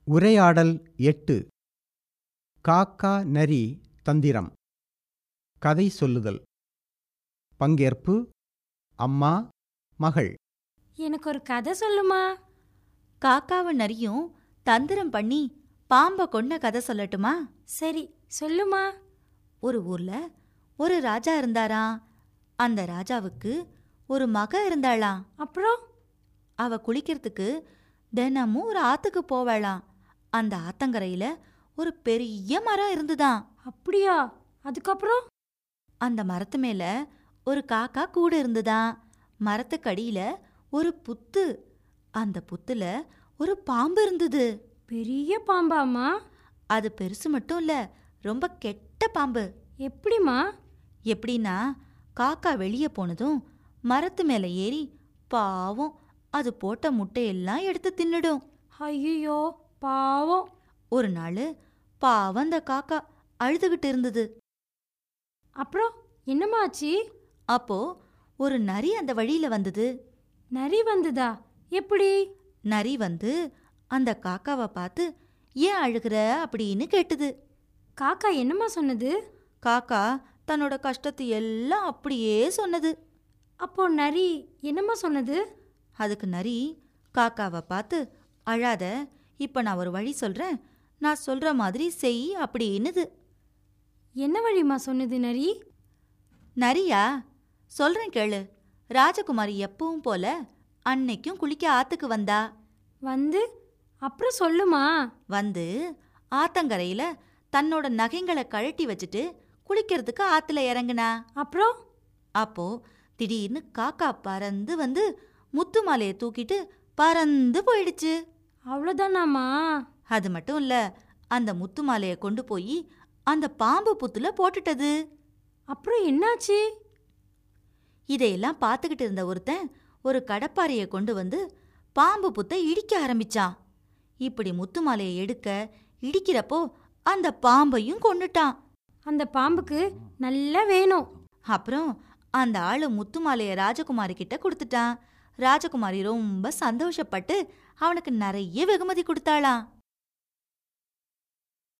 உரையாடல் எட்டு காக்கா நரி தந்திரம் கதை சொல்லுதல் பங்கேற்பு அம்மா மகள் எனக்கு ஒரு கதை சொல்லுமா காக்காவும் நரியும் தந்திரம் பண்ணி பாம்ப கொன்ன கதை சொல்லட்டுமா சரி சொல்லுமா ஒரு ஊர்ல ஒரு ராஜா இருந்தாராம் அந்த ராஜாவுக்கு ஒரு மக இருந்தாளாம் அப்புறம் அவ குளிக்கிறதுக்கு தினமும் ஒரு ஆத்துக்கு போவாளாம் அந்த ஆத்தங்கரையில ஒரு பெரிய மரம் இருந்துதாம் அப்படியா அதுக்கப்புறம் அந்த மரத்து மேல ஒரு காக்கா கூடு இருந்துதாம் மரத்துக்கடியில ஒரு புத்து அந்த புத்துல ஒரு பாம்பு இருந்தது பெரிய பாம்பாம்மா அது பெருசு மட்டும் இல்ல ரொம்ப கெட்ட பாம்பு எப்படிம்மா எப்படின்னா காக்கா வெளியே போனதும் மரத்து மேல ஏறி பாவம் அது போட்ட முட்டையெல்லாம் எடுத்து தின்னுடும் ஐயோ பாவம் ஒரு நாள் பாவம் அந்த காக்கா அழுதுகிட்டு இருந்தது அப்புறம் என்னம்மா ஆச்சு அப்போ ஒரு நரி அந்த வழியில வந்தது நரி வந்ததா எப்படி நரி வந்து அந்த காக்காவை பார்த்து ஏன் அழுகிற அப்படின்னு கேட்டுது காக்கா என்னம்மா சொன்னது காக்கா தன்னோட கஷ்டத்தை எல்லாம் அப்படியே சொன்னது அப்போ நரி என்னம்மா சொன்னது அதுக்கு நரி காக்காவை பார்த்து அழாத இப்ப நான் ஒரு வழி சொல்றேன் நான் சொல்ற மாதிரி செய் அப்படின்னுது என்ன வழிம்மா சொன்னது நரி நரியா சொல்றேன் கேளு ராஜகுமாரி எப்பவும் போல அன்னைக்கும் குளிக்க ஆத்துக்கு வந்தா வந்து அப்புறம் சொல்லுமா வந்து ஆத்தங்கரையில தன்னோட நகைங்களை கழட்டி வச்சுட்டு குளிக்கிறதுக்கு ஆத்துல இறங்குனா அப்புறம் அப்போ திடீர்னு காக்கா பறந்து வந்து முத்து மாலையை தூக்கிட்டு பறந்து போயிடுச்சு அவ்வளோதானாம்மா அது மட்டும் இல்ல அந்த முத்து மாலையை கொண்டு போய் அந்த பாம்பு புத்துல போட்டுட்டது அப்புறம் என்னாச்சு இதையெல்லாம் பார்த்துக்கிட்டு இருந்த ஒருத்தன் ஒரு கடப்பாரையை கொண்டு வந்து பாம்பு புத்தை இடிக்க ஆரம்பிச்சான் இப்படி முத்து மாலையை எடுக்க இடிக்கிறப்போ அந்த பாம்பையும் கொன்னுட்டான் அந்த பாம்புக்கு நல்லா வேணும் அப்புறம் அந்த ஆளு முத்து மாலையை ராஜகுமாரி கிட்ட கொடுத்துட்டான் ராஜகுமாரி ரொம்ப சந்தோஷப்பட்டு அவனுக்கு நிறைய வெகுமதி கொடுத்தாளாம்